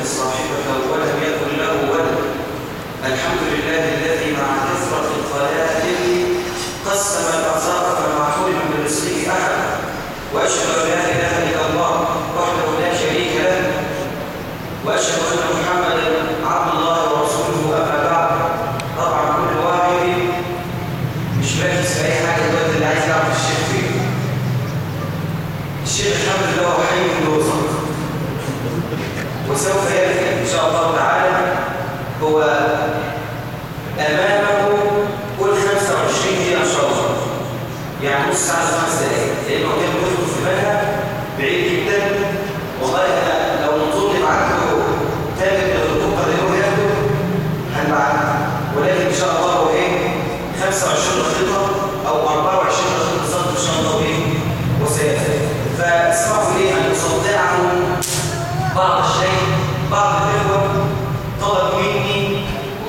صاحبة ولم يكن له ولد الحمد لله الذي مع كثرة الخلائق قسم الأرزاق فما حرم من رزقه أحد وأشهد أن لا إله إلا الله وحده لا شريك له وأشهد أن محمدا عبد الله ورسوله أما بعد طبعا كل واحد مش مركز في أي حاجة دلوقتي اللي عايز يعرف الشيخ فين الشيخ الحمد لله هو حي من الوسط وسوف يأتي إن شاء الله تعالى هو أمامه كل 25 دقيقة إن شاء الله يعني نص ساعة خمس دقايق لأنه كان بيدخل في بالها بعيد جدا والله أنا لو نطول معاكم تاني الهليكوبتر اللي هو ياخده هنبعته ولكن إن شاء الله هو إيه 25 دقيقة أو 24 دقيقة بالظبط إن شاء الله وإيه وسيأتي فاسمحوا لي أن أصدعكم بعض الشيء بعض الإخوة طلب مني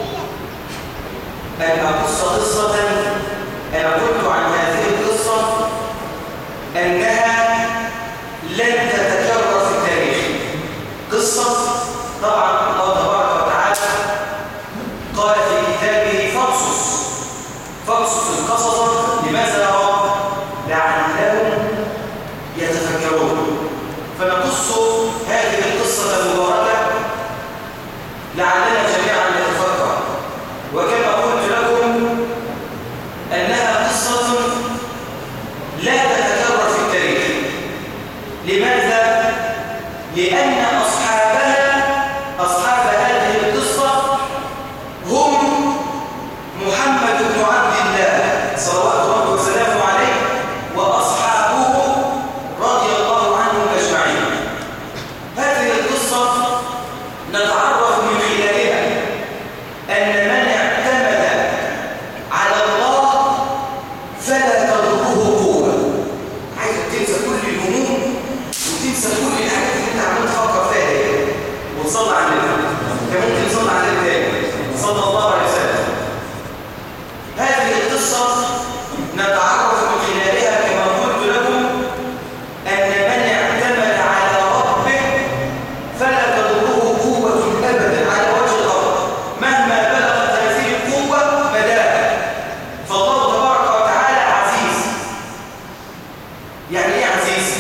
أن أقص قصة أنا قلت عن هذه القصة أنها لن تتكرر في التاريخ قصة طبعا الله تبارك وتعالى قال في كتابه فاقصص فاقصص القصص لماذا يا رب؟ لعلهم يتفكرون فنقص هذه القصة المباركة لعلنا جميعا نتفكر وكما قلت لكم أنها قصة لا تتكرر في التاريخ لماذا؟ لأن أصحابها أصحاب هذه القصة هم محمد بن عبد الله صلوات الله وسلامه عليه وأصحابه رضي الله عنهم أجمعين هذه القصة نتعرف من خلالها أن من اعتمد على الله فلا تضره قوة عايزك تنسى كل الهموم وتنسى كل الحاجات اللي انت عمال تفكر فيها دي وتصلي على النبي كان ممكن تصلي على النبي تاني صلى الله عليه وسلم هذه القصة نتعرف من خلالها كما قلت لكم أن من اعتمد على ربه فلا تضره قوة أبدا على وجه الأرض مهما بلغت هذه القوة مداها فالله تبارك وتعالى عزيز يعني ايه عزيز؟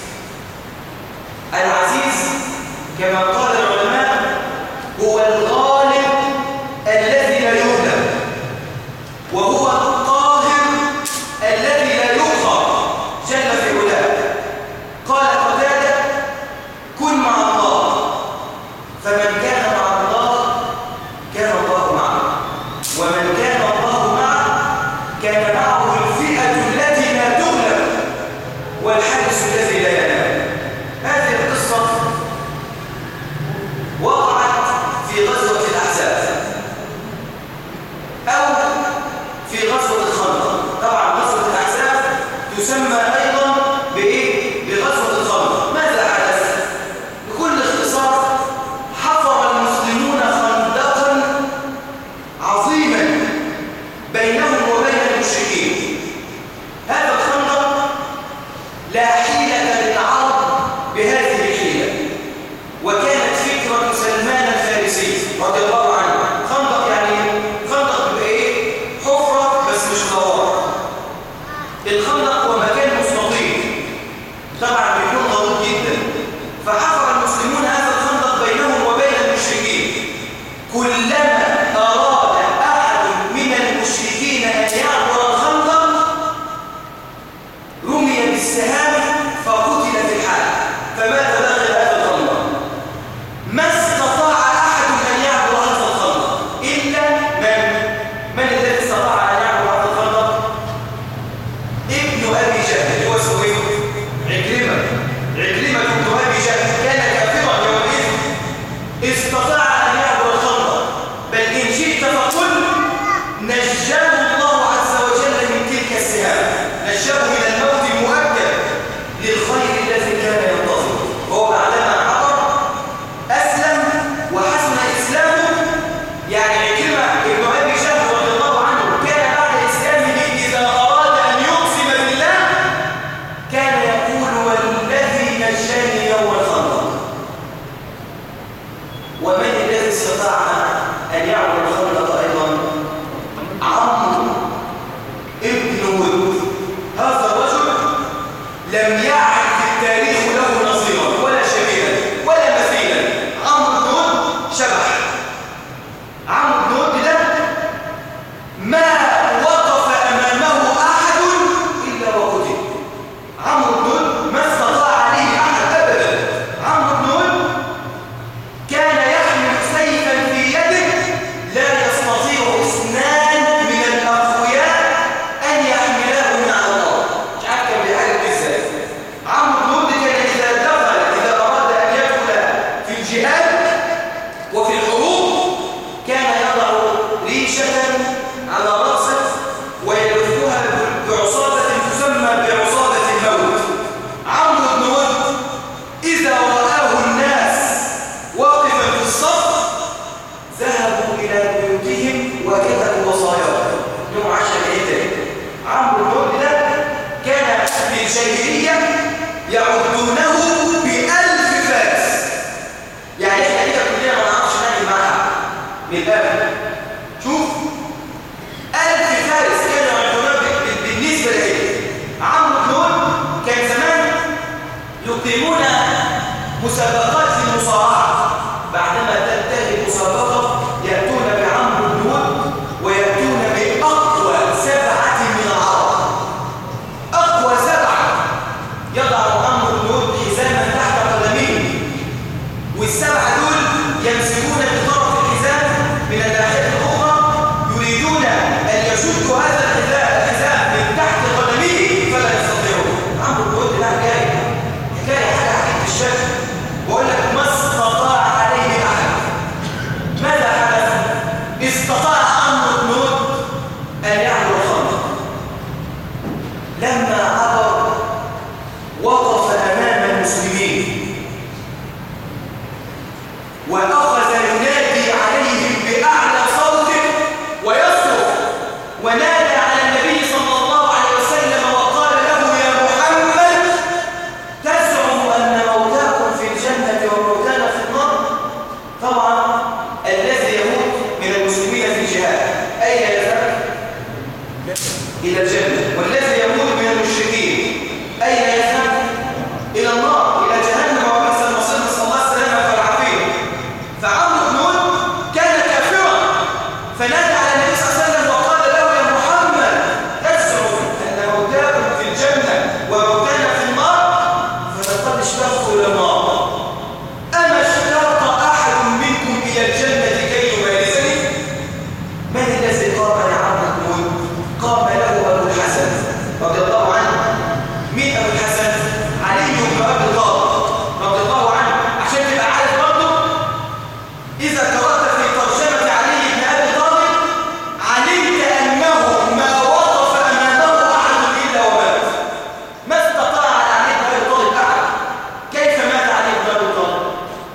العزيز كما قال العلماء هو الغالب الذي لا يغلب وهو القاهر الذي لا يقهر جل في علاه قال قتاده كن مع الله فمن كان مع الله كان الله معه ومن كان الله معه كان معه الفئة التي لا تغلب والحارس الذي لا ينام هذه القصة وقعت في غزوة الأحزاب أو في غزوة الخندق طبعا غزوة الأحزاب تسمى أيضا بإيه؟ بغزوة الخندق ماذا حدث؟ بكل اختصار حفر المسلمون خندقا عظيما بينهم وبين المشركين هذا الخندق لا حيلة للعرب بهذه الحيلة وكانت فكرة سلمان الفارسي رضي الله عنه خندق يعني خندق بيبقى ايه حفرة بس مش دوار الخندق هو مكان مستطيل طبعا بيكون غلط جدا فحفر المسلمون هذا الخندق بينهم وبين المشركين كلما أراد أحد من المشركين أن يعبر الخندق رمي بالسهام فقتل في الحال فمات داخل هذا الخندق ما استطاع أحد أن يعبر هذا الخندق إلا من من الذي استطاع أن يعبر هذا الخندق ابن أبي جهل اللي هو اسمه إيه؟ عكرمة لم يعد التاريخ له نظيرا ولا شبيها ولا مثيلا عمرو بن هود شبح عمرو بن هود ده ما وقف امامه احد الا وقتل عمرو بن هود ما استطاع عليه احد ابدا عمرو بن هود كان يحمل سيفا في يده لا يستطيع اثنان من الاقوياء ان يحملاه من على الارض مش عارف كان بيحارب ازاي عمرو بن هود كان اذا دخل اذا اراد ان يدخل في الجهاد وفي الحروب كان يضع ريشه على راسه ويلفها بعصابه تسمى بعصابه الموت عمرو بن هود اذا راه الناس واقفا في الصف ذهبوا إلى بيوتهم وكتبوا وصاياهم يوم عشر العيد عمرو بن هود ده كان في الجاهلية يعدونه بألف فارس يعني احنا كده كلنا ما نعرفش نعمل معاها من الآخر شوف ألف فارس كانوا يعدونه ب- بالنسبة لإيه عمرو بن هود كان زمان يقيمون مسابقات في المصارعة بعدما تنتهي المسابقة يأتون بعمرو بن هود ويأتون بأقوى سبعة من العرب أقوى سبعة يضع عمرو بن هود حزاما تحت قدميه والسبعة دول يمسكون بطرف الحزام من الناحية الأخرى يريدون أن يشدوا هذا الحزام الحزام من تحت قدميه فلا يستطيعون عمرو بن هود ده حكاية حكاية حاجة عجيبة الشكل بقول لك ما استطاع عليه أحد ماذا حدث؟ استطاع عمرو بن هود أن يعبر الخندق لما عبر وقف أمام المسلمين وأخذ ينادي عليهم بأعلى صوته ويصرخ ونادى على النبي صلى الله عليه وسلم وقال له يا محمد تزعم أن موتاكم في الجنة وموتانا في النار طبعا الذي يموت من المسلمين في الجهاد أين يذهب؟ إلى الجنة والذي يموت من المشركين أين يذهب؟ إلى النار إلى جهنم وبئس المصير نسأل الله السلامة والعافية فعمرو بن هود كان كافرا فنادى على النبي صلى الله عليه وسلم وقال له يا محمد تزعم أن موتاكم في الجنة وموتانا في النار فلقد اشتقت إلى النار أما اشتاق أحد منكم إلى الجنة كي يبارزني من الذي قام لعمرو بن هود قام له أبو الحسن رضي الله عنه مين أبو الحسن؟ علي بن أبي طالب رضي الله عنه عشان تبقى عارف برضه إذا قرأت في ترجمة علي بن أبي طالب علمت أنه ما وقف أمامه أحد إلا ومات ما استطاع علي بن أبي طالب أحد كيف مات علي بن أبي طالب؟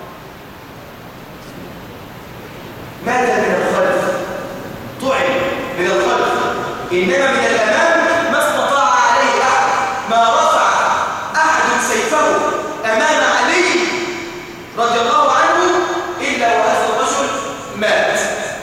مات من الخلف طعن من الخلف إنما من الأمام ما استطاع عليه أحد ما رفع أحد سيفه أمام علي رضي الله عنه إلا وهذا الرجل مات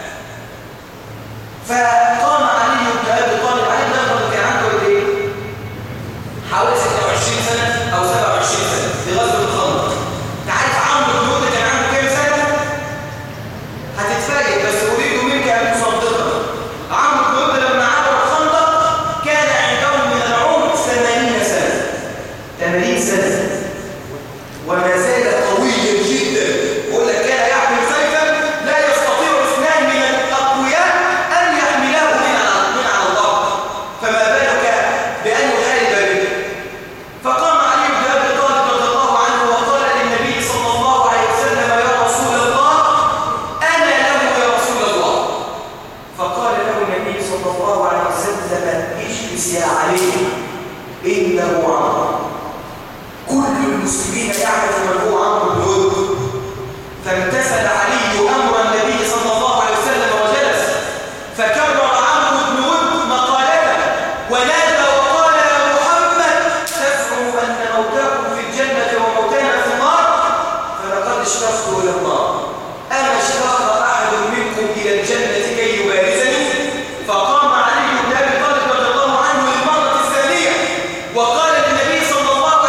فقام علي بن أبي طالب علي بن أبي طالب كان عنده قد إيه؟ حوالي 26 سنة أو 27 سنة في غزوة الخندق تعرف عمرو بن هود كان عنده كام سنة؟ هتتفاجئ بس أريد منك أن تصدقني عمرو بن هود لما عبر الخندق كان عنده من العمر 80 سنة 80 سنة وما زال قويا جدا يقول لك كان يحمل سيفا لا يستطيع اثنان من الاقوياء ان يحملاه من على من على الارض فما بالك بان يحارب به فقام علي بن ابي طالب رضي الله عنه وقال للنبي صلى الله عليه وسلم يا رسول الله انا له يا رسول الله فقال له النبي صلى الله عليه وسلم اجلس يا علي انه عمرو كل المسلمين يعرف من هو عمرو بن هود فامتثل علي امر النبي صلى الله عليه وسلم وجلس فكرر عمرو بن هود مقالته ونادى وقال يا محمد تزعم ان موتاكم في الجنه وموتانا في النار فلقد اشتقت الى النار اما اشتاق احد منكم الى الجنه كي يبارزني فقام علي بن ابي طالب رضي الله عنه للمره الثانيه وقال للنبي صلى الله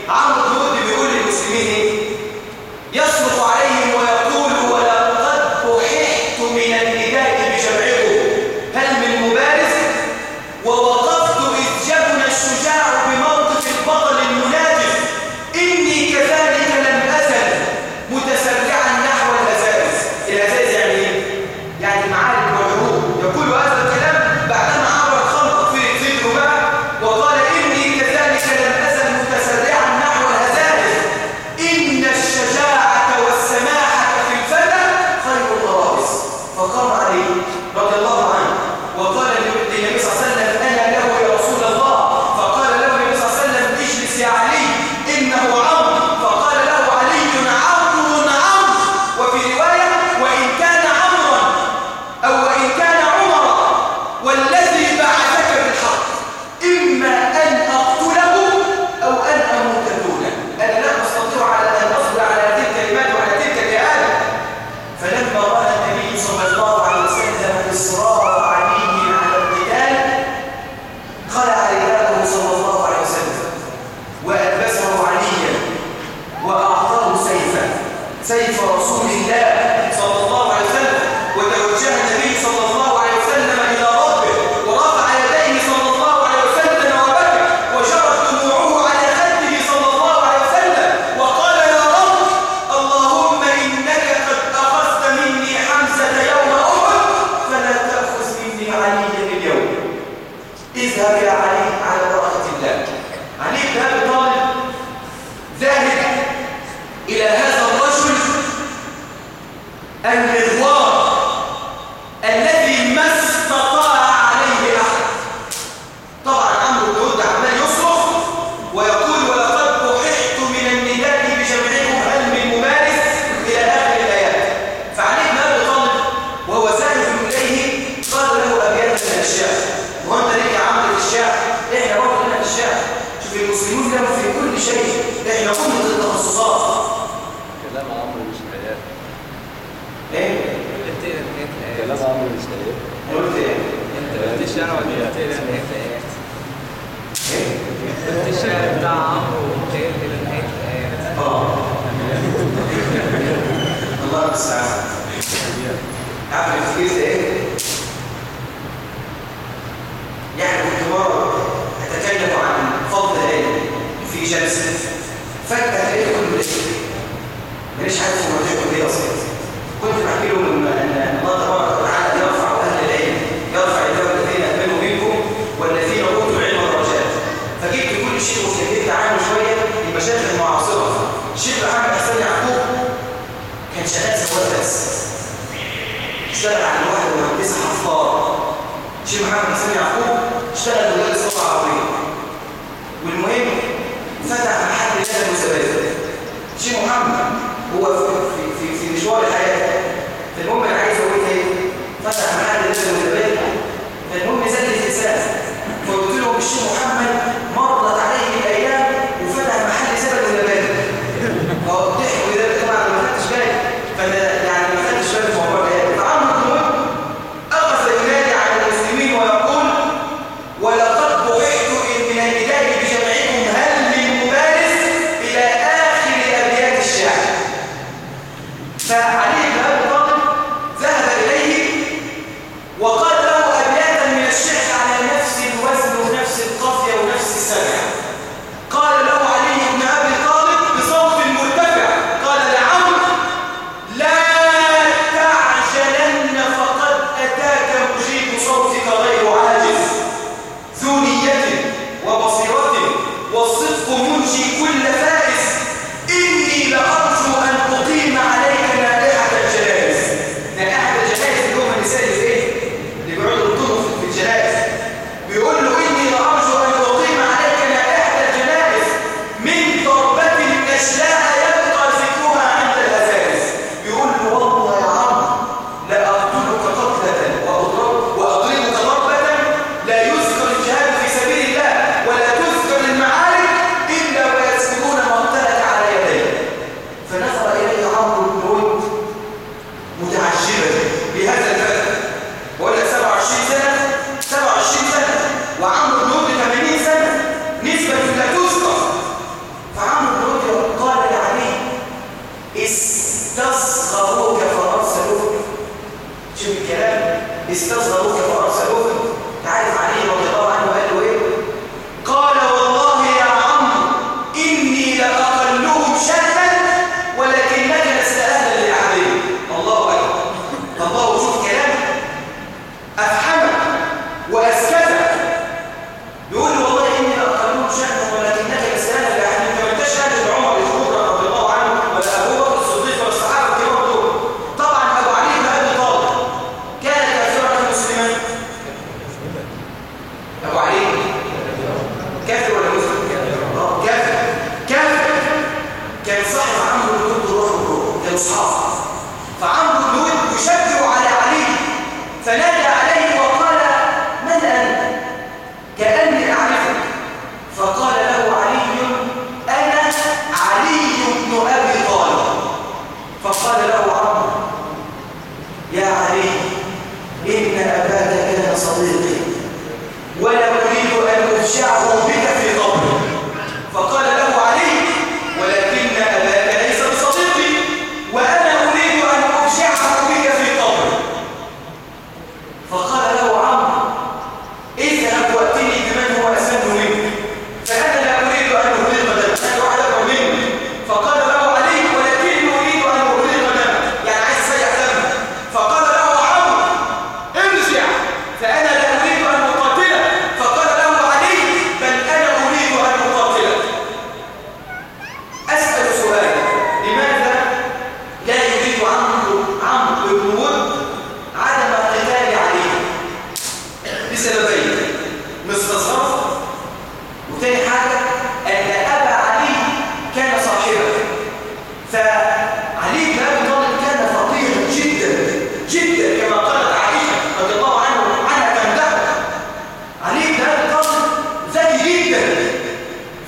عمرو بن ود بيقول للمسلمين ايه يصرخ عليهم ويقول ولقد بححت من النداء بجمعكم هل من مبارز ووقفت إذ جبن الشجاع بموقف البطل المناجز إني كذلك لم أزل متسرعا نحو الأزائز الأزائز يعني ايه؟ يعني المعارك والحروب يقول هذا الكلام بعدما عبر الخلق في ذكره بقى وقال إني كذلك لم أزل متسرعا نحو الأزائز إن الشجاعة والسماحة في الفتى خير الضرائس فقام عليه رضي الله عنه وقال للنبي صلى الله عليه وسلم أنا له يا رسول الله فقال له النبي صلى الله عليه وسلم اجلس يا علي إنه عمرو فقال له علي عمرو عمرو وفي رواية وإن كان عمرا أو وإن كان عمرا والذي بعثك بالحق إما أن أقتله أو أن أموت دونه أنا لا أستطيع على أن أصبر على هذه الكلمات وعلى تلك الإعادة فلما رأى النبي صلى الله عليه وسلم إصرار علي على القتال خلع رداءه صلى الله عليه وسلم وألبسه عليا وأعطاه سيفا سيف رسول الله صلى الله عليه وسلم وتوجه النبي صلى الله عليه وسلم إلى ربه ورفع يديه صلى الله عليه وسلم وبكى وجرت دموعه على خده صلى الله عليه وسلم وقال يا رب اللهم إنك قد أخذت مني حمزة يوم أحد فلا تأخذ مني عليا اليوم اذهب يا علي على بركة الله علي بن أبي طالب ذاهب إلى هذا الرجل المغوار الذي ما استطاع عليه أحد طبعا عمرو بن ود عمال يصرخ ويقول ولقد بححت من النداء بجمعكم هل من ممارس إلى آخر الآيات فعلي بن أبي طالب وهو ذاهب إليه قال له أبيات من الشعر وأنت ليك يا عمرو في الشعر إحنا برضه لنا في الشعر شوف المسلمون لهم في كل شيء إحنا أمة التخصصات كلام عمرو مش آيات إيه؟ كلام عمرو مش آيات قلت إيه؟ انت قلت الشعر ولا قلت الى نهايه الايات إيه؟ قلت الشعر بتاع عمرو وقلت الى نهايه الايات آه الله المستعان عارف الفكرة إيه؟ يعني كنت مرة أتكلم عن فضل العلم في جلسة فجأة لقيت كله ليه مانيش عارف هو بيقول ايه اصلا كنت بحكي لهم ان ان الله تبارك وتعالى يرفع اهل العلم يرفع الله الذين امنوا منكم والذين اوتوا العلم درجات فجبت كل شيء واتكلمت عنه شويه المشايخ المعاصره الشيخ محمد حسين يعقوب كان شغال سواق بس اشتغل على واحد مهندس حفار الشيخ محمد حسين يعقوب اشتغل مدرس لغه عربيه والمهم فتح محل لنا المسابقات شيخ محمد هو في في في مشوار الحياه فالمهم انا عايز اقول ايه فتح محل لنا المسابقات فالمهم زاد الانسان فقلت لهم الشيخ محمد مرت عليه الايام وفتح محل زبد ونبات اه ضحكوا كده طبعا ما خدتش بالي فانا يعني ما خدتش بالي في موضوع الايه فعمرو بن وهب اخذ ينادي على المسلمين ويقول ولقد بحثت من النداء بجمعكم هل من مبارز إلى آخر أبيات الشعر فعلي بن أبي طالب ذهب إليه وقال له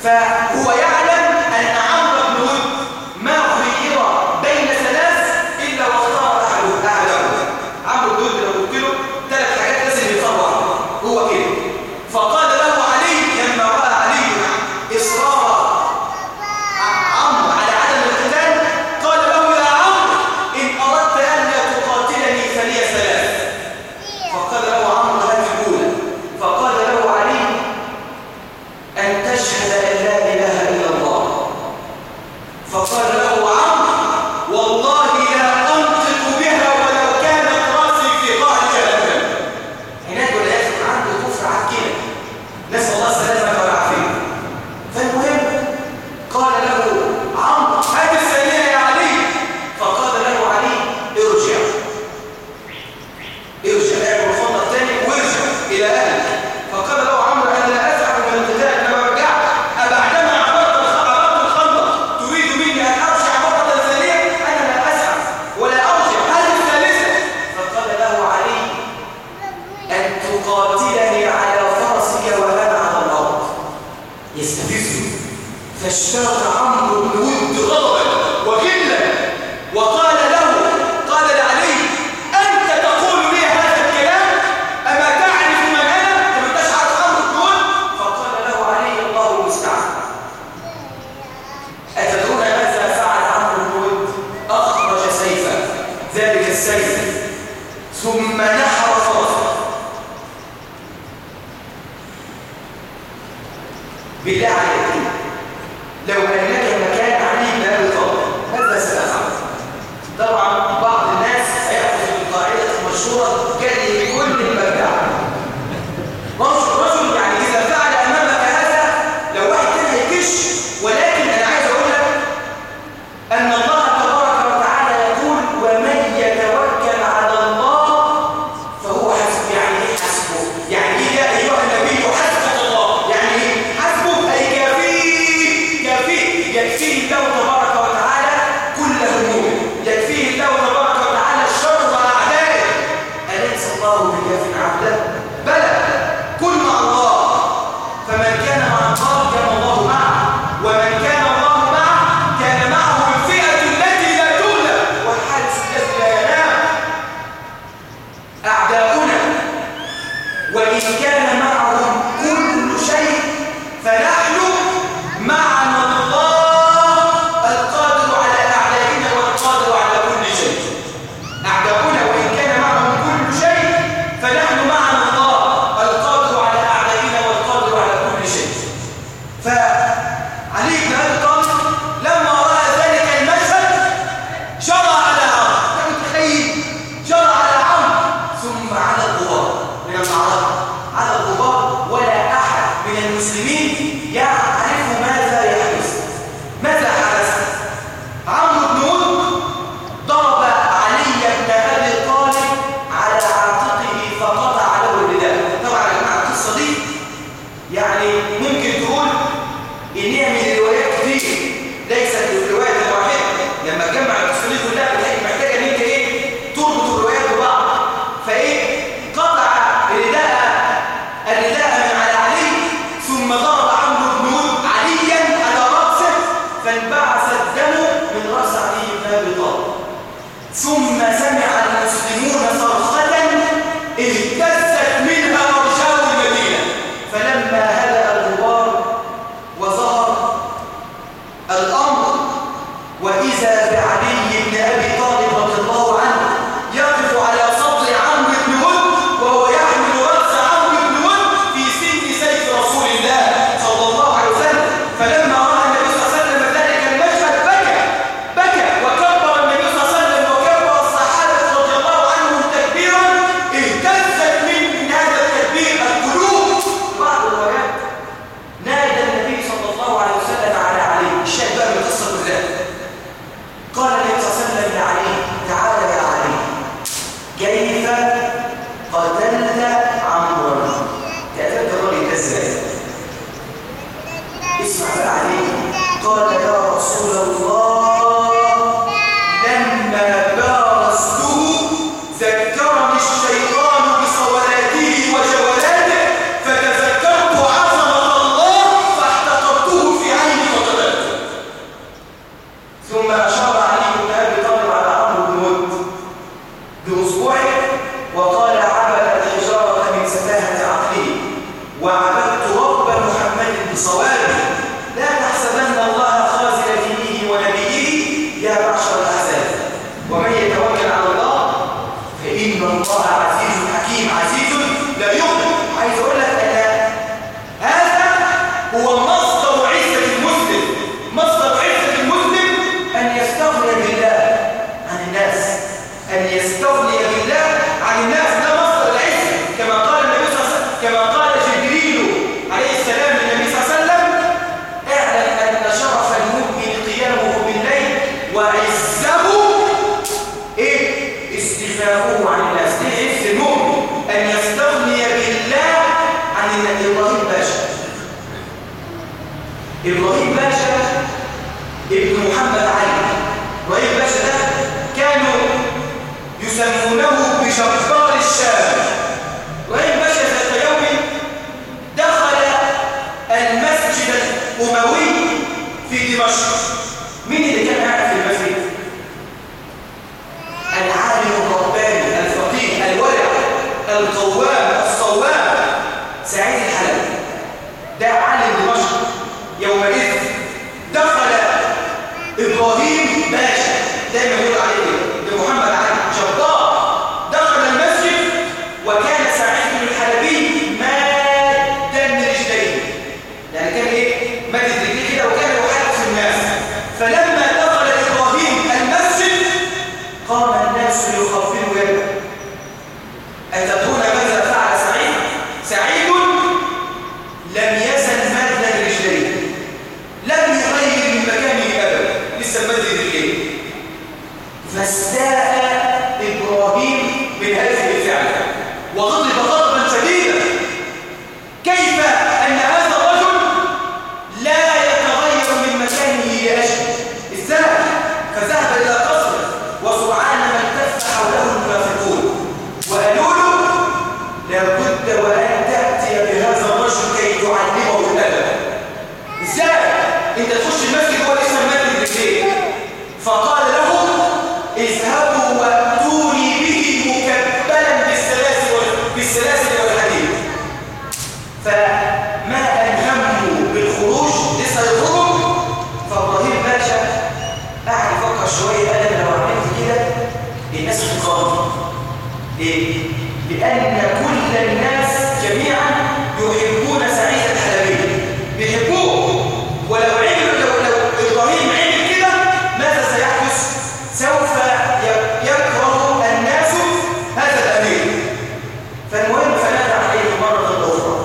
فهو يعلم أن عمرو بن ود ما خير بين ثلاث إلا واختار أحد أحدهم عمرو بن ود لو قلت له ثلاث حاجات لازم يختار هو كده فقال له علي لما رأى علي إصرار عمرو على عدم القتال قال له يا عمرو إن أردت ألا تقاتلني فلي ثلاث فقال له عمرو هل الأولى فقال له علي أن تشهد أن لا إله إلا الله فقال له عمرو والله لا أنطق بها ولو كانت رأسي في قاع جهنم هناك ولا يكون عنده كفر عكية نسأل الله السلامة والعافية فالمهم قال له عمرو هات الثانية يا علي فقال له علي ارجع ارجع اعمل الخطة الثاني وارجع إلى أهلك فقال له عمرو أنا لا أفعل من القتال لما رجعت أبعدما عبرت عبرت الخندق تريد مني أن أرجع مرة ثانية أنا لا أسعى ولا أرجع هذه الثالثة فقال له علي أن تقاتلني على فرسك وأنا على الأرض يستفزه فاشتاق عمرو بن ود غضبا وغلا وقال له قال لعلي أنت تقول لي هذا الكلام أما تعرف من أنا أما تشعر عمرو بن ود فقال له علي الله المستعان أتدرون ماذا فعل عمرو بن ود أخرج سيفا ذلك السيف ثم نحر فرسه بالله عليك لو أنك مكان علي بن أبي طالب ماذا ستفعل؟ طبعا بعض الناس سيأخذ بالقاعدة المشهورة كان كل المبدع رجل رجل يعني إذا فعل أمامك هذا لو واحد كان هيكش ولكن أنا عايز أقول لك أن الله تبارك وتعالى يقول ومن يتوكل على الله فهو حسب يعني ايه حسبه يعني ايه يا ايها النبي حسبك الله يعني ايه حسبه اي كافيه كافيه يكفيه الله تبارك وتعالى كل همومه يكفيه الله تبارك وتعالى شر اعدائه اليس الله بكاف عبده بلى كن مع الله فمن كان مع الله كان الله معه ومن كان الله معه كان معه الفئه التي لا تولى والحارس الذي لا ينام أعداؤنا وإن كان معهم كل شيء فنحن معنا الله القادر على أعدائنا والقادر على كل شيء أعداؤنا وإن كان معهم كل شيء فنحن معنا الله القادر على أعدائنا والقادر على كل شيء فعلي بن أبي طالب لما رأى ذلك المشهد جرى على عمرو انت متخيل جرى على عمرو ثم على الغبار من المعركه على الغبار ولا احد من المسلمين يعرف ماذا يحدث ماذا حدث عمرو بن ود ضرب علي بن ابي طالب على عاتقه فقطع له الرداء طبعا يا جماعه القصه دي يعني ممكن تقول ان هي من روايات كتير ليست الروايه الواحده لما تجمع القصه دي كلها بتلاقي محتاجه ان انت ايه تربط الروايات ببعض فايه قطع رداء الرداء من على علي ثم ضرب عمرو بن ود عليا على راسه فانبعث الدم من راس علي بن ابي طالب ثم سمع المسلمون صرخة اهتزت منها أرجاء المدينة فلما هدأ الغبار وظهر الأمر وإذا بعلي بن أبي طالب رضي الله عنه يقف على صدر عمرو بن ود وهو يحمل رأس عمرو بن ود في سن سيف رسول الله صلى الله عليه وسلم فلما رأى النبي صلى الله عليه وسلم ذلك المشهد بكى بكى وكبر النبي صلى الله عليه وسلم وكبر الصحابة رضي الله عنهم تكبيرا اهتزت من هذا التكبير القلوب بعض الروايات نادى النبي صلى الله عليه وسلم على علي الشاهد بقى من القصه كلها قال النبي صلى الله عليه وسلم لعلي تعال يا علي كيف قتلت عمرا قتلت الراجل ده ازاي اسمع بقى علي قال يا رسول الله لما بارزته ذكرني الشيطان بصولاته وجولاته فتذكرت عظمه الله فاحتقرته في إبراهيم باشا ابن محمد علي إبراهيم باشا ده كانوا يسمونه بجبار الشام إبراهيم باشا ذات يوم دخل المسجد الأموي في دمشق مين اللي كان قاعد في المسجد؟ العالم الرباني الفقيه الورع القوام الصواب سعيد الحلبي ده عالم دمشق يومئذ دخل ابراهيم باشا دايما يقول عليه ده محمد علي جبار دخل المسجد وكان سعيد بن الحلبي مادا من رجليه يعني كان ايه مادد رجليه كده وكان يحدث الناس فلما دخل ابراهيم المسجد قام الناس ليخفضوا يده أتدرون ماذا فعل سعيد؟ سعيد لم يزل مادا رجليه لم يغير من مكانه أبدا لسه مد رجليه فاستاء إبراهيم من هذه الفعل وغضب غضبا شديدا كيف أن هذا الرجل لا يتغير من مكانه لأجل ازاي فذهب إلى قصر وسرعان ما التف حوله المنافقون وقالوا له لابد وأن تأتي بهذا الرجل كي تعلمه الأدب ازاي انت تخش المسجد هو لسه مادد رجليه فقال لهم اذهبوا واتوني به مكبلا بالسلاسل وال- بالسلاسل والحديد فما أنهموا بالخروج لسه يخرجوا فإبراهيم باشا قاعد يفكر شوية أنا لو عملت كده الناس هتقاوم ليه؟ لأن كل الناس جميعا يحبون سعيد الحلبي بيحبوه ولو عمل لو لو إبراهيم عمل كده ماذا سيحدث؟ سوف ي- يكره الناس هذا الأمير فالمهم فنادى عليه مرة أخرى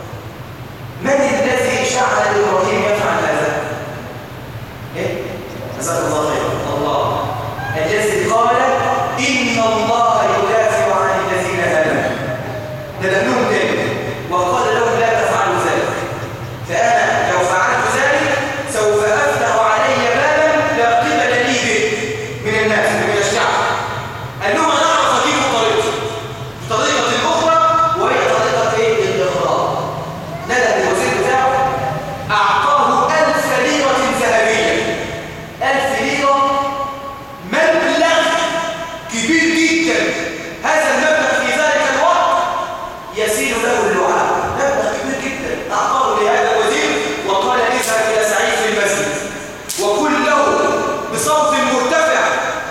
من الذي جعل إبراهيم يفعل هذا؟ إيه؟ جزاك الله خير الله الذي قال إن الله يدافع عن الذين آمنوا ده لأنهم تاني وقال لهم لا تفعلوا ذلك فأنا لو فعلت ذلك سوف أفتح علي بابا لا قبل لي به من الناس من الشعب قال لهم أنا أعرف أجيب طريقتي طريقة أخرى وهي طريقة إيه؟ الإخراج ندى الوزير بتاعه أعطاه ألف ليرة ذهبية ألف ليرة مبلغ كبير جدا هذا المبلغ في ذلك الوقت يسيل له اللعاب مبلغ كبير جدا أعطاه لهذا الوزير وقال اذهب إلى سعيد في المسجد وقل له بصوت مرتفع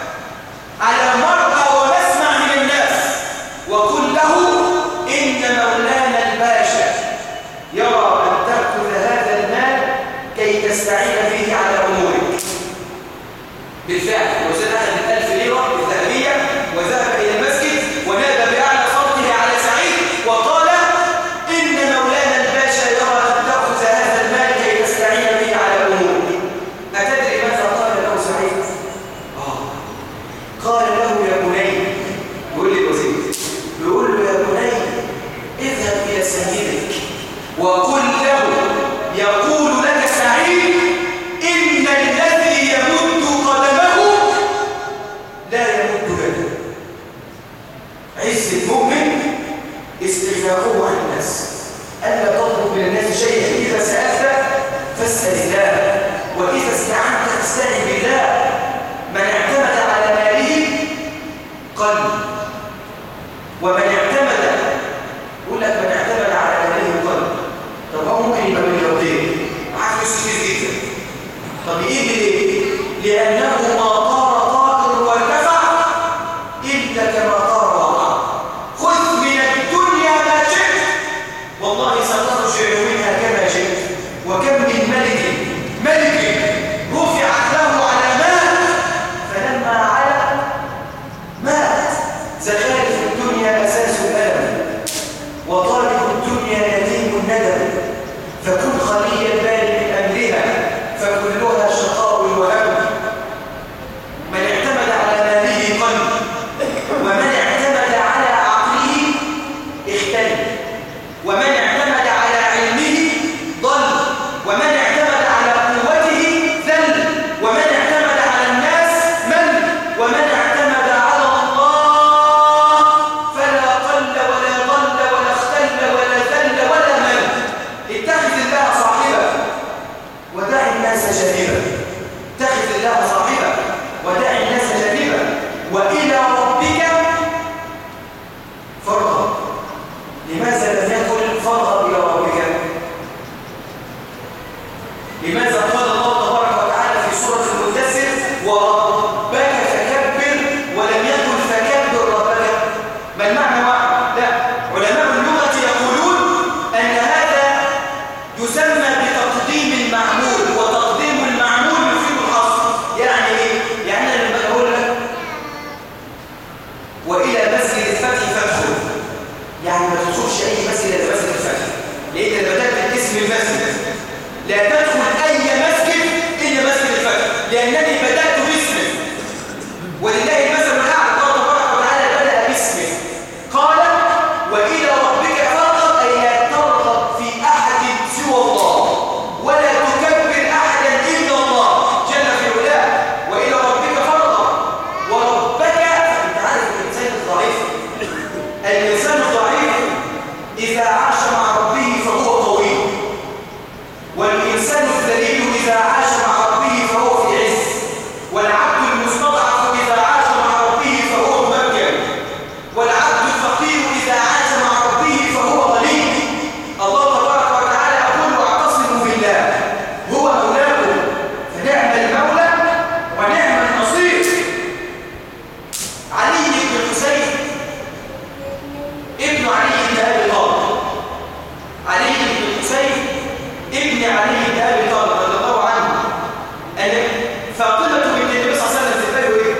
على مرأى ومسمع من الناس وقل له إن مولانا الباشا يرى أن تأخذ هذا المال كي تستعين به على أمورك بالفعل وزاد أخذ الألف ليرة الذهبية وذهب إلى المسجد ونادى بأعلى صوته على سعيد وقال إن مولانا الباشا يرى أن تأخذ هذا المال كي تستعين به على أمورك أتدري ماذا قال له سعيد؟ آه قال له يا بني يقول لي الوزير يقول له يا بني اذهب إلى سيدك وقل له يقول لك سعيد إن الذي يمد قدمه لا يمد يده عز المؤمن استغناؤه عن الناس ألا تطلب من الناس شيئا إذا سألت فاسأل الله وإذا استعنت فاستعن بالله من اعتمد على ماله قل ومن اعتمد يقول لك من اعتمد على ماله قل طب هو ممكن يبقى ملياردير معاه فلوس كتير جدا طب ايه ليه؟ لأنه ما طار طائر وارتفع إلا كما طار وقع خذ من الدنيا ما شئت والله سترجع منها كما شئت وكم من ملك ملك رفعت له علامات فلما علا مات زخارف الدنيا أساس الألم وطالب الدنيا يتيم الندم فكن خلي البال من أمرها فكلها شقاء وهم الناس جانبا اتخذ الله صاحبا ودع الناس جانبا والى ربك فارغب لماذا لم يقل فارغب الى ربك لماذا قال الله تبارك وتعالى في سوره المدثر وربك فكبر ولم يقل فكبر ربك ما المعنى واحد لا علماء اللغه يقولون ان هذا يسمى بتقديم المعمول وتقديم المعمول يفيد الحصر يعني ايه يعني انا لما اقول لك والى مسجد الفتح فادخل يعني ما تدخلش اي مسجد الا مسجد الفتح لان لما تكتب اسم المسجد لا تدخل اي مسجد الا مسجد الفتح لانني بدات باسمه ولله المثل الاعلى الله تبارك وتعالى بدا باسمه قال والى ربك فارغب اي لا ترغب في احد سوى الله ولا تكبر احدا الا الله جل في علاه والى ربك فارغب وربك انت عارف الانسان الضعيف الانسان الضعيف اذا عاش مع ربه فهو قوي والإنسان الذليل إذا عاش مع ربه فهو في عز والعبد المستضعف إذا عاش مع ربه فهو ممكن والعبد الفقير إذا عاش مع ربه فهو غني الله تبارك وتعالى يقول واعتصموا بالله هو مولاكم فنعم المولى ونعم النصير علي بن الحسين ابن علي بن أبي طالب علي بن الحسين ابن علي بن ابي طالب رضي الله عنه ان فاطمه بنت النبي صلى الله عليه وسلم في ايه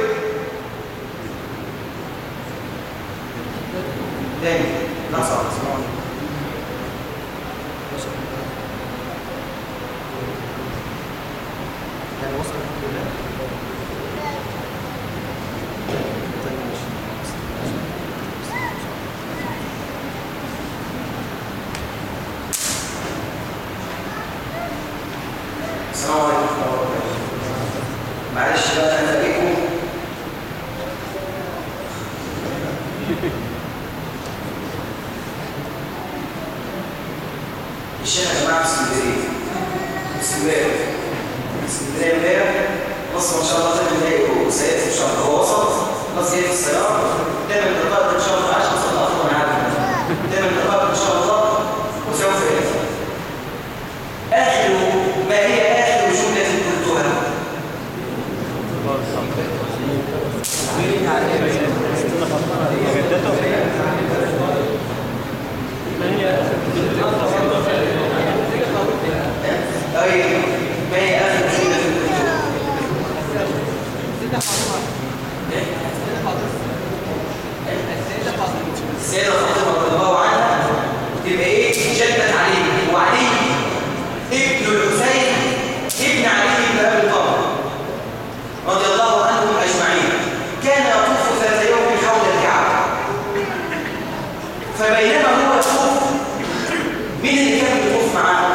تاني لحظه اسمعوني يعني وصل الحمد لله طيب ماشي السلام عليكم ورحمه الله وبركاته معلش بقى انا بيكم الشيخ يا جماعه في اسكندريه اسكندريه اسكندريه امبارح بص ما شاء الله زي ما هي وسيد ان شاء الله هو وصل خلاص جاي في السياره دايما نقابل ان شاء الله عشان نوصل لاخر انا عارف دايما نقابل ان شاء الله وسوف يفعل آخر ما هي آخر جملة قلتها أي ما هي آخر جملة قلتها السيدة فاطمة رضي الله عنها تبقى إيه جدت علي وعلي ابن الحسين ابن علي بن ابي طالب رضي الله عنهم اجمعين كان يطوف ذات يوم حول الكعبه فبينما هو يطوف مين اللي كان بيطوف معاه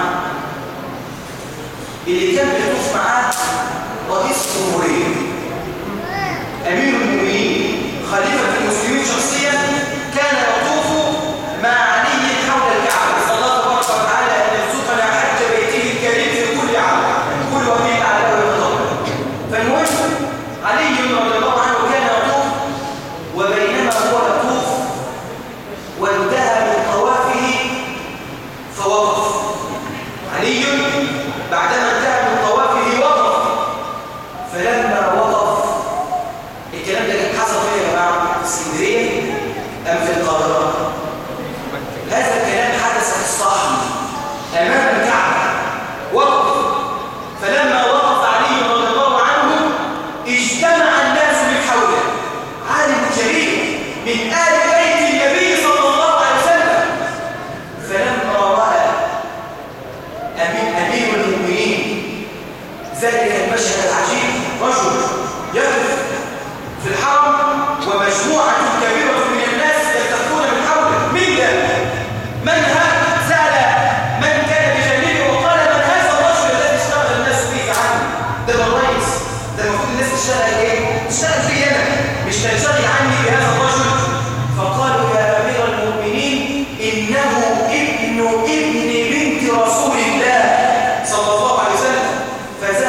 اللي كان بيطوف معاه رئيس الجمهوريه امير المؤمنين خليفه المسلمين شخصيا كان يطوف مع علي حول الكعبه صلى الله تبارك وتعالى ان يرزقنا حج بيته الكريم في كل عام كل وكيل على ويتطور فالمهم علي رضي الله عنه كان يطوف وبينما هو يطوف وانتهى من طوافه فوقف علي بعدما انتهى من طوافه وقف فلما وقف الكلام ده كان حصل فين يا جماعه في اسكندريه ام في القاهره هذا الكلام حدث في الصحن امام الكعبه وقف فلما وقف علي رضي الله عنه اجتمع الناس من حوله عالم جليل من آل بيت النبي صلى الله عليه وسلم فلما رأى أمير, أمير المؤمنين ذلك المشهد العجيب رجل يقف في الحرم ومجموعة كبيرة من الناس يلتفون من حوله من ده؟ من هذا؟ سأل من كان بجانبه وقال من هذا الرجل الذي اشتغل الناس فيه عنه؟ ده ده الرئيس ده المفروض الناس تشتغل ايه؟ تشتغل فيه انا مش تنشغل عني بهذا الرجل فقالوا يا امير المؤمنين انه ابن ابن بنت رسول الله صلى الله عليه وسلم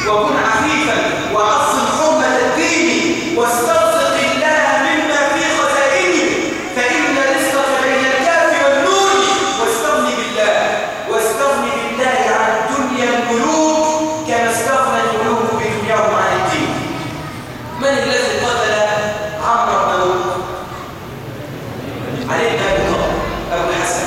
وكن عفيفا وعظم حرمة الدين واسترزق الله مما في خزائنه فإن رزقك بين الكاف والنون واستغني بالله واستغني بالله عن دنيا الملوك كما استغنى الملوك بدنياهم عن الدين من الذي قتل عمرو بن أبي علي بن ابي طالب ابو الحسن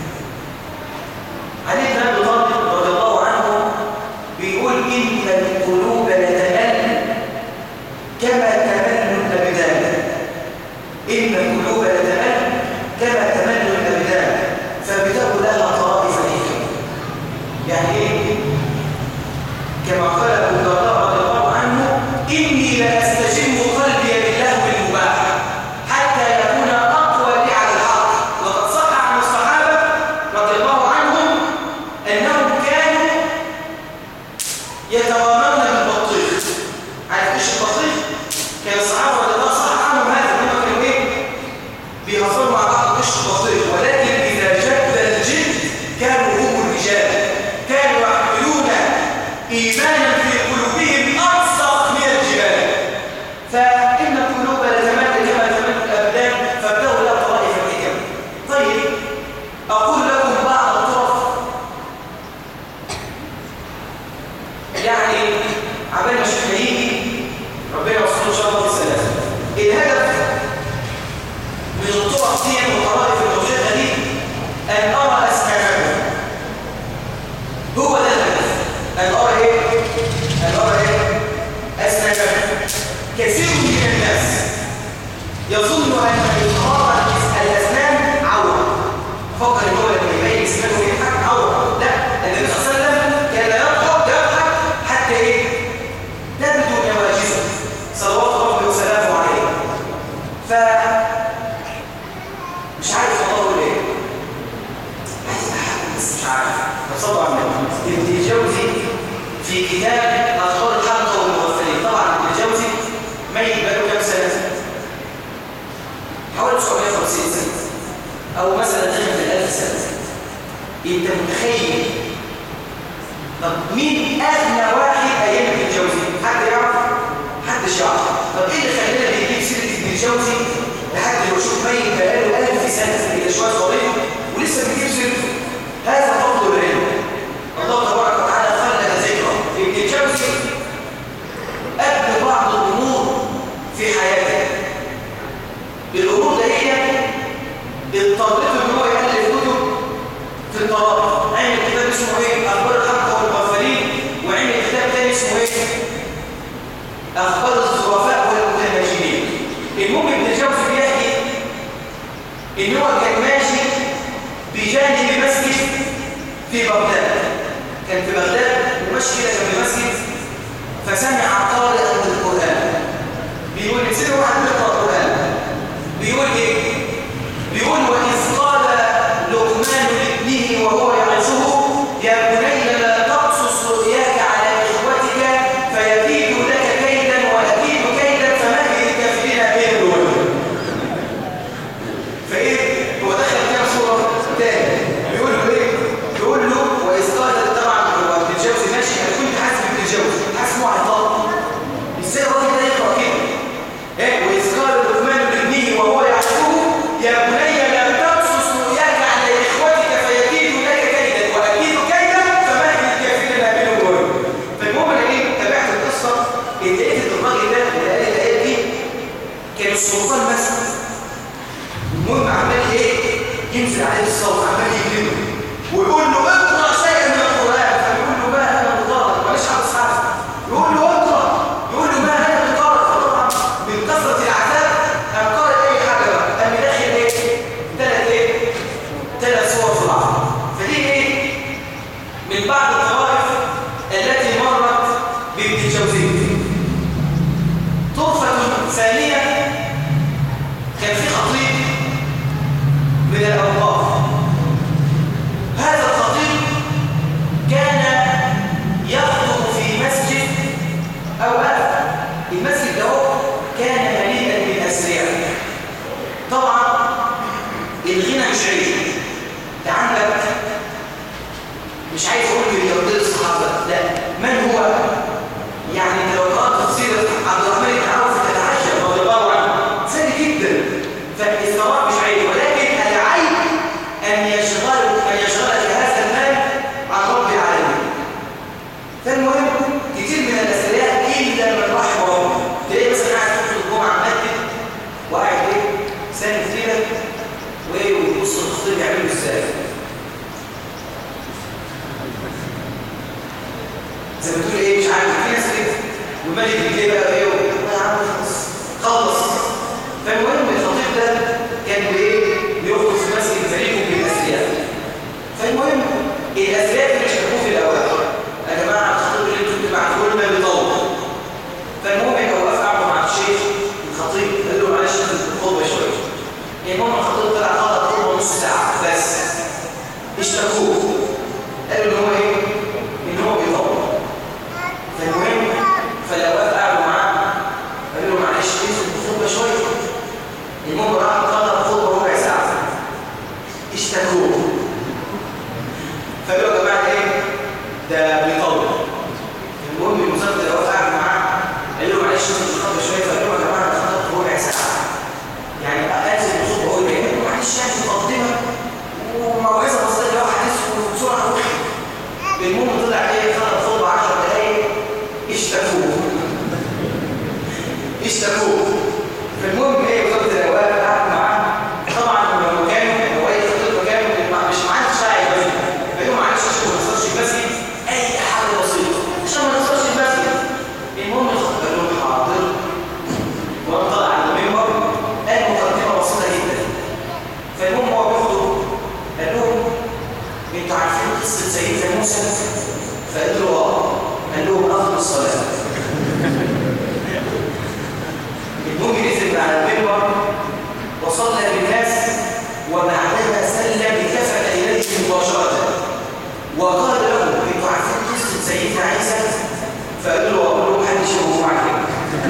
علي بن ابي طالب رضي الله عنه بيقول ان القلوب لتمل كما تمل الابدان ان القلوب لتمل كما تمل الابدان فابتغوا لها طرائف الحكم يعني ايه كما قال ابو الدرداء رضي الله عنه اني لاستجم قلبي باللهو المباح حتى يكون اقوى لي على الحق وقد صح عن الصحابه رضي الله عنهم انهم كانوا يتوامون بالبطيخ عارف ايش البطيخ كان الصحابه رضي الله صح عنهم هذا هم كانوا ايه بيهزروا مع بعض ايش البطيخ ولكن اذا جد الجد كانوا هم الرجال كانوا يحملون ايمانا في قلوبهم ارسخ من الجبال فإن القلوب لتمد كما تمد الأبدان فابدأوا لا طرائف الحكم طيب أقول لكم بعض الطرف يعني عبال ما الشيخ هيجي ربنا يوصله إن شاء الله في السلاسل الهدف من الطرق دي والطرائف الموجودة دي أن أرى أسماءهم هو ده الهدف أن أرى إيه؟ أن أرى إيه؟ أسماءهم كثير من الناس يظن أن إقرار الأسنان عورة فكر إن هو لما يبين أسنانه ويضحك عورة لا النبي صلى الله عليه وسلم كان يضحك يضحك حتى إيه؟ تبدو نواجذه صلوات ربي وسلامه عليه ف مش عارف أقول إيه عايز أضحك بس مش عارف طب صلوا على النبي ابن الجوزي في كتاب أخبار الحلقة والمغفلين طبعا ابن الجوزي ميت بقاله كام سنة؟ حوالي 950 سنة أو مثلا داخل في الألف سنة أنت متخيل طب مين أغنى واحد أيام ابن الجوزي؟ حد يعرف؟ محدش يعرف طب إيه اللي خلينا بيجيب سيرة ابن الجوزي لحد لو شوف ميت بقاله ألف سنة كده شوية صغير ولسه بيجيب سيرته هذا فضل العلم الله تبارك وتعالى خلق ذكره ابن الجوزي قبل بعض الأمور في حياته الأمور دي اضطرته ان هو يألف كتب في الطرائق عمل كتاب اسمه ايه؟ أخبار الحق والمغفلين وعمل كتاب تاني اسمه ايه؟ أخبار الظرفاء والمتناجمين المهم ابن الجوزي بيحكي ان هو كان ماشي بجانب مسجد في بغداد كان في بغداد وماشي كده جنب مسجد فسمع قارئا للقرآن بيقول نسير واحد بيقرأ القرآن بيقول ايه؟ بيقول وإذ قال لقمان لابنه وهو يعظه يا بني لا تقصص رؤياك على إخوتك فيكيدوا لك كيدا وأكيد كيدا فمهل الكافرين بين الوجه فايه هو دخل كام صوره تاني بيقول له ايه بيقول له واذ قال طبعا هو ابن الجوزي ماشي انا كنت حاسب ابن الجوزي حاسس انه عطاء ازاي الراجل ده يقرا كده ايه واذ قال لقمان لابنه وهو يعظه يا بني لا تقصص رؤياك على اخوتك فيكيدوا لك كيدا واكيد كيدا فمهل الكافرين بينهم وبينهم فالمهم انا ايه تابعت القصه لقيت الراجل ده اللي قال الايه دي كان السلطان مثلا المهم عمال ايه ينزل عليه الصوت عمال يكلمه ويقول له اقرا شيئا من القران فيقول له ما انا بقرا ماليش حافظ حاجه يقول له اقرا يقول له ما انا بقرا فطبعا من كثره العذاب قام قارئ اي حاجه بقى قام داخل ايه ثلاث ايه ثلاث صور في بعض فدي ايه من بعض الطوائف التي مرت بابن الجوزي طرفه ثانيه كان في خطيب من الأوقاف هذا الخطيب والملك بيجي بقى ايه يا عم خلص خلص فالمهم الخطيب ده كان بايه بيخرج في مسجد فريقه بالاثرياء فالمهم الاثرياء اللي اشتكوا في الاوائل يا جماعه الخطيب اللي انتوا بتبعتوه لنا بيطول فالمهم هو وقف قعدوا مع الشيخ الخطيب قال له معلش انت الخطبه شويه المهم الخطيب طلع خطب خطبه نص ساعه بس اشتكوه قالوا ان هو ايه ان هو بيطول فالمهم فالاوقات قعدوا معاه قالوا له معلش انت الخطبه شويه المهم راح خطب خطبه ربع ساعه اشتكوه فقالوا يا جماعه ايه ده بيطول المهم المسافر اللي هو قاعد معاه قال له معلش انت الخطبه شويه فقال له يا جماعه انا خطبت ربع ساعه يعني انزل الخطبه اقول ايه قال له معلش يعني مقدمه وموعظه بسيطه اللي هو حديث وبسرعه روحي المهم طلع ايه خطب خطبه 10 دقايق اشتكوه اشتكوه فالمهم ايه وزاره الاوقاف قعد معاه طبعا لما كانوا هو ايه خطيب مكانه مش معاه شاعر بس قالوا معلش عشان ما نخسرش المسجد اي حاجه بسيطه عشان ما نخسرش المسجد المهم الخطيب قال لهم حاضر وانا طالع على المنبر قال مقدمه بسيطه جدا فالمهم هو بيخطب قال لهم انتوا عارفين قصه سيدنا موسى فقال له اه قال لهم اخذ الصلاه المهم نزل على المنبر وصلى بالناس وبعدها سلم التفت اليه مباشره وقال له انتوا عارفين قصه سيدنا عيسى فقال له اقول له محدش يقوم معاك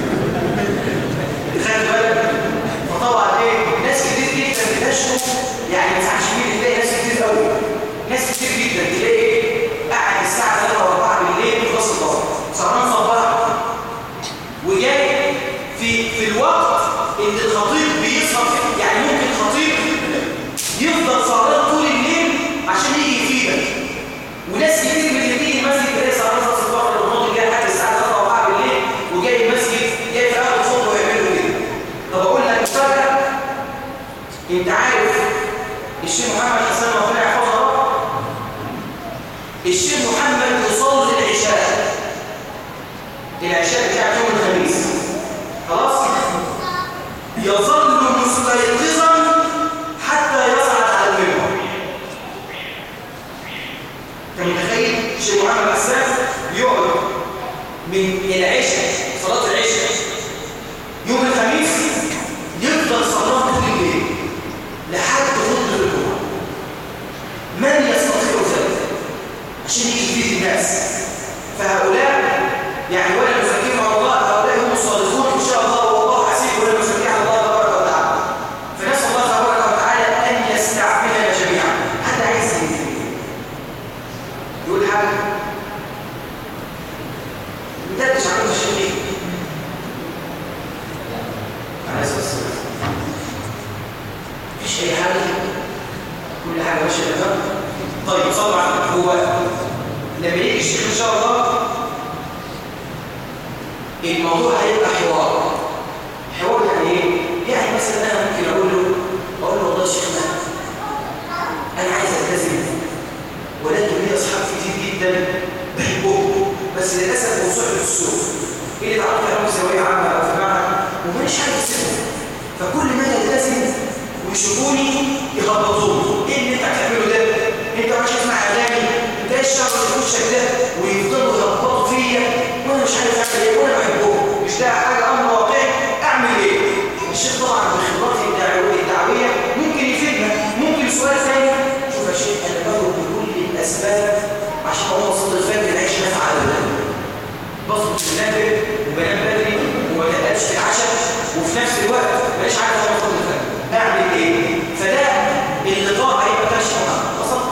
خد بالك فطبعا ايه ناس كتير جدا بتشكو يعني ما تزعلش مين تلاقي ناس كتير قوي ناس كتير جدا تلاقي ايه قاعد الساعه 3 و 4 بالليل في راس البحر سهران صباح وجاي في في الوقت اللي الخطيب بيسهر فيه يعني ممكن الخطيب يفضل سهران طول الليل عشان يجي يفيدك وناس كتير من اللي بتيجي المسجد تلاقي سهران في راس البحر والنهار جاي لحد الساعه 3 و 4 بالليل وجاي المسجد جاي في اخر الصبح ويعملوا كده طب اقول لك مفاجاه انت عارف الشيخ محمد حسن ربنا يحفظه الشيخ محمد يصلي العشاء العشاء بتاعت يوم الخميس خلاص يظل مستيقظا حتى يصعد على المنبر انت متخيل الشيخ محمد حسان يقعد من العشاء صلاه العشاء يوم الخميس يفضل صلاه طول الليل لحد خطبه الجمعه من يستطيع ذلك عشان يجي يفيد الناس فهؤلاء يعني ولا نزكيهم على الله هؤلاء هم الصادقون ان شاء الله والله حسيب ولا نزكي على الله تبارك وتعالى فنسال الله تبارك وتعالى ان يستعملنا جميعا حتى عايز يقول حاجه مدردش عن الشيخ على اساس مفيش اي حاجه كل حاجه ماشيه تمام طيب صلوا على هو لما يجي الشيخ ان شاء الله الموضوع هيبقى حوار حوار يعني ايه؟ يعني مثلا انا ممكن اقول له اقول له والله يا شيخنا انا عايز التزم ولكن لي اصحاب كتير جدا بحبهم بس للاسف موسوعه السوق اللي تعرف عليهم ثانويه عامه او في معهد ومانيش عارف اسمهم فكل ما يلتزم ويشوفوني يخبطوني ايه اللي انت هتعمله ده؟ انت مش تسمع اغاني انت ايه الشر اللي في وشك ده ويفضلوا يخبطوا فيا وانا مش عارف اعمل ايه وانا بحبهم مش لاقي حاجه امر واقعي اعمل ايه؟ الشيخ طبعا بخبراتي الدعويه الدعويه ممكن يفيدنا ممكن سؤال ثاني شوف يا شيخ انا باخد بكل الاسباب عشان اقوم اصلي الفجر العيش نافع على الولاد بظبط المنبه وبنام بدري وما بتقلقش في العشاء وفي نفس الوقت ماليش عارف انا اخد الفجر اعمل ايه؟ فده اللقاء هيبقى كشف وصلت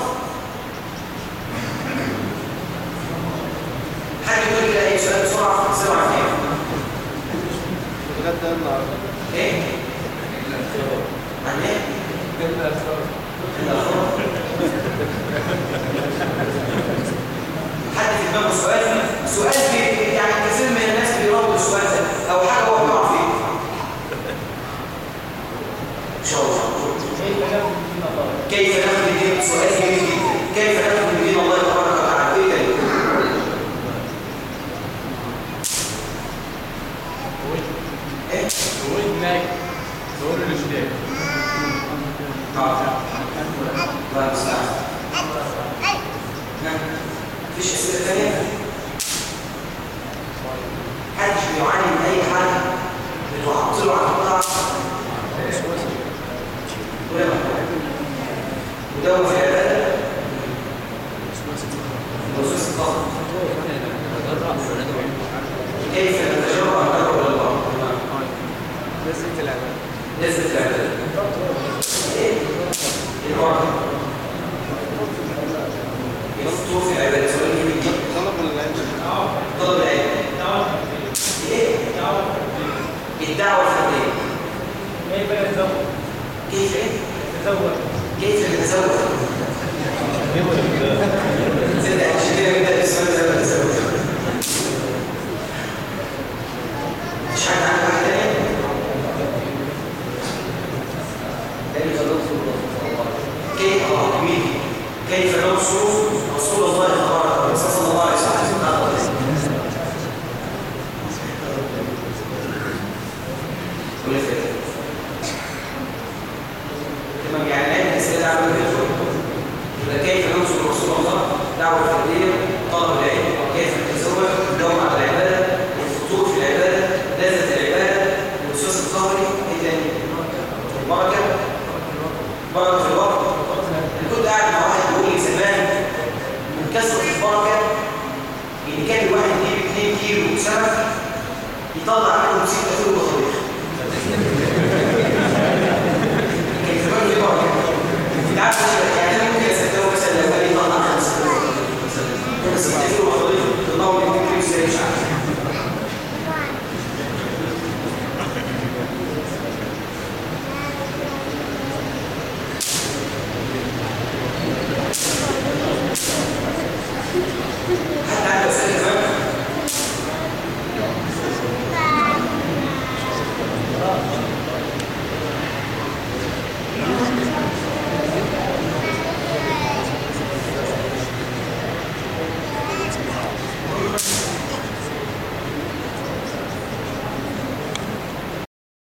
حد يقول لي اي سؤال بسرعه بسرعه فيها غدا النهارده ايه؟ عن ايه؟ حد في دماغه سؤال سؤال بي يعني كثير من الناس بيردوا السؤال ده او حاجه هو بيقع فيه ان شاء الله كيف ناخد الدين سؤال جميل جدا كيف ناخد الدين الله تبارك وتعالى ايه ده شعور الاشتياق اه الله المستعان نعم. مفيش اسئله ثانيه محدش بيعاني من اي حاجه بتعطله عن الطاعه ولا مكروه ودوم في العباده وسوس الضغط كيف نتجرأ أن ندعو إلى الله لذة العبادة لذة العبادة إيه؟ الورع يخطو في العبادة سؤال جميل جدا طلب العلم طلب العلم ايه الدعوه الفرديه كيف يتزوج؟ كيف ايه يتزوج كيف نتزوج تصدق عشان كده بنبدا السؤال ده ولا نتزوج مش حد عنده حاجه تانيه كيف ننصر كيف اه جميل كيف ننصر رسول الله تبارك وتعالى صلى الله عليه وسلم كل فكره تمام يعني العلم الاسئله دعوه بالفرق يبقى كيف ننصر رسول الله دعوه فرديه طلب العلم وكيف نتزوج الدوام على العباده الفطور في العباده لذه العباده الوسواس القهري ايه تاني؟ البركه بركه في الوقت انا كنت قاعد مع واحد بيقول لي زمان من كثره البركه ان كان الواحد يجيب 2 كيلو سمك يطلع منهم 6 كيلو بطاريخ كان زمان في بركه انت عارف يعني انا ممكن اصدقه مثلا لو كان يطلع 5 كيلو مثلا 6 كيلو بطاريخ تطلعوا 2 كيلو ازاي مش عارف